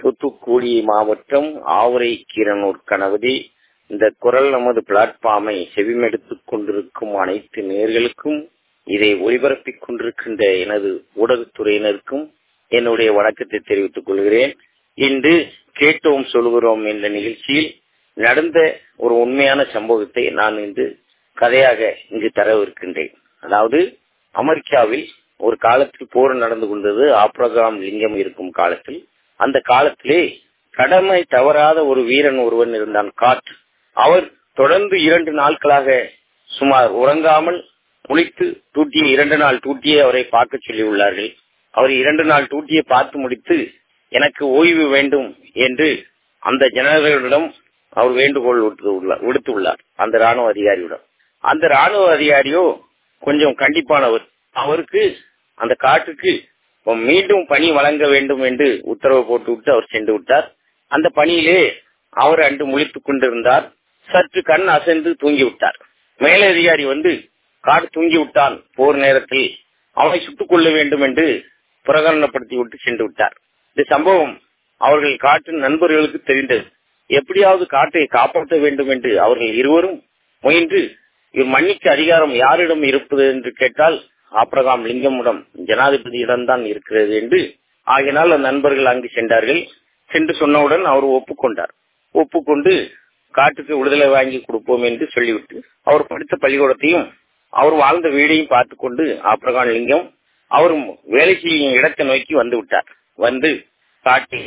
தூத்துக்குடி மாவட்டம் ஆவரை கீரனூர் கணவதி இந்த குரல் நமது பிளாட்ஃபார்மை செவிமெடுத்துக் கொண்டிருக்கும் அனைத்து நேர்களுக்கும் இதை ஒளிபரப்பிக் கொண்டிருக்கின்ற எனது ஊடகத்துறையினருக்கும் என்னுடைய வணக்கத்தை தெரிவித்துக் கொள்கிறேன் இன்று கேட்டோம் சொல்கிறோம் என்ற நிகழ்ச்சியில் நடந்த ஒரு உண்மையான சம்பவத்தை நான் இன்று கதையாக இங்கு தரவிருக்கின்றேன் அதாவது அமெரிக்காவில் ஒரு காலத்தில் போர் நடந்து கொண்டது ஆப்ரகாம் லிங்கம் இருக்கும் காலத்தில் அந்த காலத்திலே கடமை தவறாத ஒரு வீரன் ஒருவன் இருந்தான் காட் அவர் தொடர்ந்து இரண்டு நாட்களாக சுமார் உறங்காமல் முழித்து டூட்டிய இரண்டு நாள் டூட்டியை அவரை பார்க்க சொல்லியுள்ளார்கள் அவர் இரண்டு நாள் டூட்டியை பார்த்து முடித்து எனக்கு ஓய்வு வேண்டும் என்று அந்த ஜனர்களிடம் அவர் வேண்டுகோள் விடுத்துள்ளார் அந்த ராணுவ அதிகாரியிடம் அந்த ராணுவ அதிகாரியோ கொஞ்சம் கண்டிப்பானவர் அவருக்கு அந்த காட்டுக்கு மீண்டும் பணி வழங்க வேண்டும் என்று உத்தரவு போட்டு விட்டு அவர் சென்று விட்டார் அந்த பணியிலே அவர் அன்று முழித்துக் கொண்டிருந்தார் சற்று கண் அசைந்து தூங்கிவிட்டார் மேலதிகாரி வந்து காடு தூங்கி விட்டான் போர் நேரத்தில் அவனை சுட்டுக் கொள்ள வேண்டும் என்று பிரகடனப்படுத்தி விட்டு சென்று விட்டார் இந்த சம்பவம் அவர்கள் காட்டின் நண்பர்களுக்கு தெரிந்தது எப்படியாவது காட்டை காப்பாற்ற வேண்டும் என்று அவர்கள் இருவரும் முயன்று மன்னிக்க அதிகாரம் யாரிடம் இருப்பது என்று கேட்டால் ஆப்ரகாம் லிங்கமிடம் ஜனாதிபதியிடம் தான் இருக்கிறது என்று ஆகினால் அந்த நண்பர்கள் அங்கு சென்றார்கள் சென்று சொன்னவுடன் அவர் ஒப்புக்கொண்டார் ஒப்புக்கொண்டு காட்டுக்கு விடுதலை வாங்கி கொடுப்போம் என்று சொல்லிவிட்டு அவர் படித்த பள்ளிக்கூடத்தையும் அவர் வாழ்ந்த வீடையும் பார்த்து கொண்டு ஆப்ரகாம் லிங்கம் அவரும் வேலை செய்யும் இடத்தை நோக்கி வந்து விட்டார் வந்து காட்டி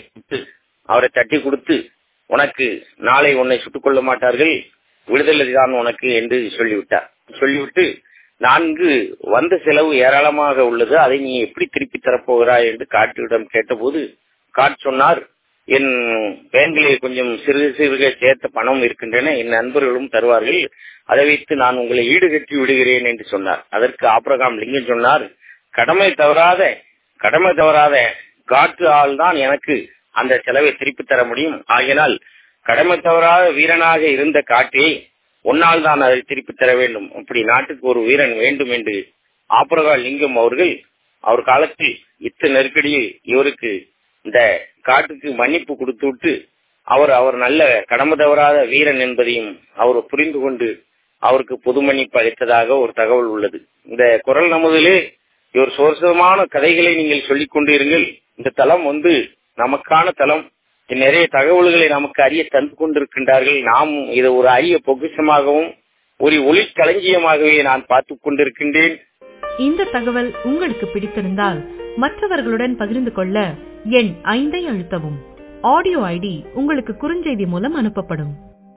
அவரை தட்டி கொடுத்து உனக்கு நாளை உன்னை சுட்டுக் கொள்ள மாட்டார்கள் விடுதலை தான் உனக்கு என்று சொல்லிவிட்டார் சொல்லிவிட்டு நான்கு வந்த செலவு ஏராளமாக உள்ளது அதை நீ எப்படி திருப்பி தரப்போகிறாய் என்று காட்டிடம் கேட்டபோது காட் சொன்னார் என் பேங்கிலே கொஞ்சம் சிறு சிறுக சேர்த்த பணம் இருக்கின்றன என் நண்பர்களும் தருவார்கள் அதை வைத்து நான் உங்களை ஈடுகட்டி விடுகிறேன் என்று சொன்னார் அதற்கு ஆப்ரகாம் லிங்கம் சொன்னார் கடமை தவறாத கடமை தவறாத காட்டு ஆள் தான் எனக்கு அந்த செலவை திருப்பி தர முடியும் ஆகினால் கடமை தவறாத வீரனாக இருந்த காட்டே உன்னால் தான் அதை திருப்பி தர வேண்டும் அப்படி நாட்டுக்கு ஒரு வீரன் வேண்டும் என்று ஆப்ரகா லிங்கம் அவர்கள் அவர் காலத்தில் இத்த நெருக்கடியில் இவருக்கு இந்த காட்டுக்கு மன்னிப்பு கொடுத்து விட்டு அவர் அவர் நல்ல கடமை தவறாத வீரன் என்பதையும் அவர் புரிந்து கொண்டு அவருக்கு பொது மன்னிப்பு அளித்ததாக ஒரு தகவல் உள்ளது இந்த குரல் நமதிலே ஒரு சோர்சமான கதைகளை நீங்கள் சொல்லிக் கொண்டிருங்கள் இந்த தளம் வந்து நமக்கான தளம் நிறைய தகவல்களை நமக்கு அறிய தந்து கொண்டிருக்கின்றார்கள் நாம் இதை ஒரு அரிய பொக்கிஷமாகவும் ஒரு ஒளி களஞ்சியமாகவே நான் பார்த்து கொண்டிருக்கின்றேன் இந்த தகவல் உங்களுக்கு பிடித்திருந்தால் மற்றவர்களுடன் பகிர்ந்து கொள்ள எண் ஐந்தை அழுத்தவும் ஆடியோ ஐடி உங்களுக்கு குறுஞ்செய்தி மூலம் அனுப்பப்படும்